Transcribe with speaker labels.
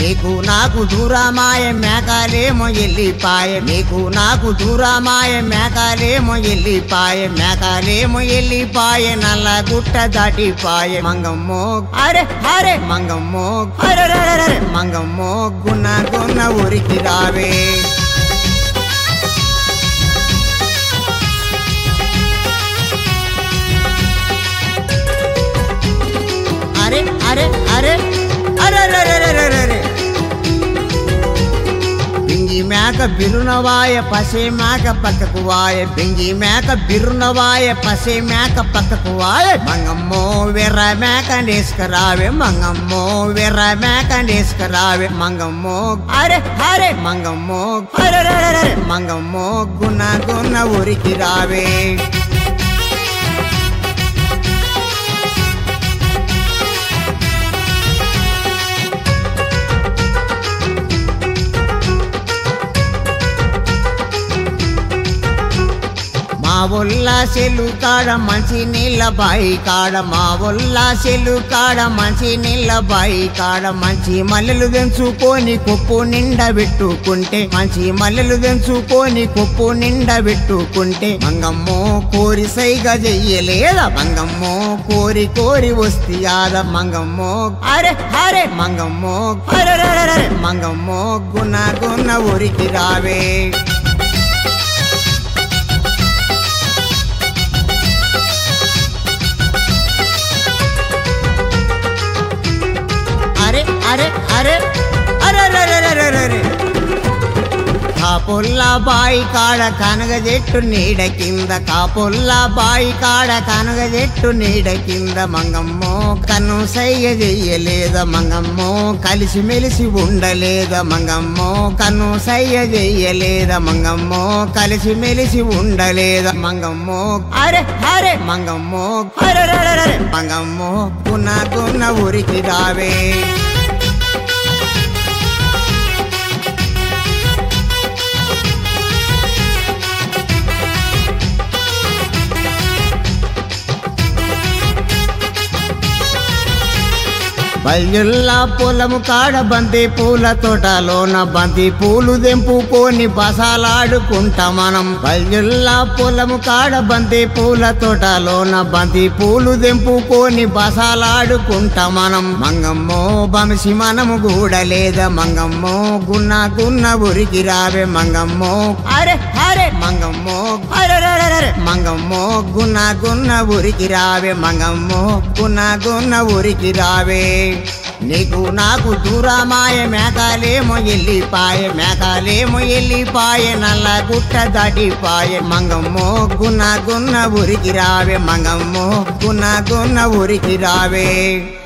Speaker 1: నీకు నాకు దూరమాయ మేకాలేమో ఎల్లిపాయ నీకు నాకు దూరమాయ మేకాలేమో ఎల్లిపాయ మేకాలేమో ఎల్లిపాయ నల్ల గుట్ట దాటిపాయ మంగమ్మో అరే అరే మంగమ్మో అరే రే, రే, రే, మంగమ్మో గున్న గున్న ఊరికి రావే అరే అరే అరే అరే అరే అరే అరే అరే అరే బింగి మేక బిరునవాయ పసే మేక పక్కకు వాయ బింగి మేక బిరునవాయ పసే మేక పక్కకు వాయ మంగమ్మో వెర్ర మేక నేసుకరావే మంగమ్మో వెర్ర మేక నేసుకరావే మంగమ్మో అరే అరే మంగమ్మో అరే అరే, అరే, అరే, మంగమ్మో గున్న గున్న ఊరికి రావే మా ఒల్ల సెల్లు కాడ మంచి నీళ్ళ బాయి కాడ మా ఒల్ల సెల్లు కాడ మంచి నీళ్ళ బాయి కాడ మంచి మల్లెలు తెంచుకొని కొప్పు నిండా పెట్టుకుంటే మంచి మల్లెలు తెంచుకొని కొప్పు నిండా పెట్టుకుంటే మంగమ్మో కోరి సైగా చెయ్యలేదా మంగమ్మో కోరి కోరి వస్తియాద మంగమ్మో అరే అరే మంగమ్మో అరే అరే, అరే, అరే, మంగమ్మో గున్న గున్న ఊరికి రావే అరే అరే అరే అరే అరే అరే అరే అరే అరే కాపుల్లా బాయి కాడ కనగ చెట్టు నీడ కింద కాపుల్లా బాయి కాడ కనగ చెట్టు నీడ కింద మంగమ్మో కన్ను సయ్య చెయ్యలేద మంగమ్మో కలిసి మెలిసి ఉండలేద మంగమ్మో కన్ను సయ్య చెయ్యలేద మంగమ్మో కలిసి మెలిసి ఉండలేద మంగమ్మో అరే అరే మంగమ్మో అరే అరే, అరే, అరే మంగమ్మో గున్న గున్న ఊరికి రావే బల్యుల్లా పొలము కాడ బంతి పూల తోటలోన బంతి పూలు దెంపుకొని బసాలాడుకుంటా మనం బల్యుల్లా పొలము కాడ బంతి పూల తోటలోన బంతి పూలు దెంపుకొని బసాలాడుకుంటా మనం మంగమ్మో బమసి మనము గూడలేద మంగమ్మో గున్న గున్న ఉరికి రావే మంగమ్మో అరే అరే మంగమ్మో అరే అరే, అరే, అరే మంగమ్మో గున్న గున్న ఉరికి రావే మంగమ్మో గున్న గున్న ఉరికి రావే నీకు నాకు దూరమాయ మేకాలేమో ఎల్లిపాయ మేకాలేమో ఎల్లిపాయ నల్ల గుట్ట దాటిపాయ మంగమ్మో గున్న గున్న ఉరికి రావే మంగమ్మో గున్న గున్న ఉరికి రావే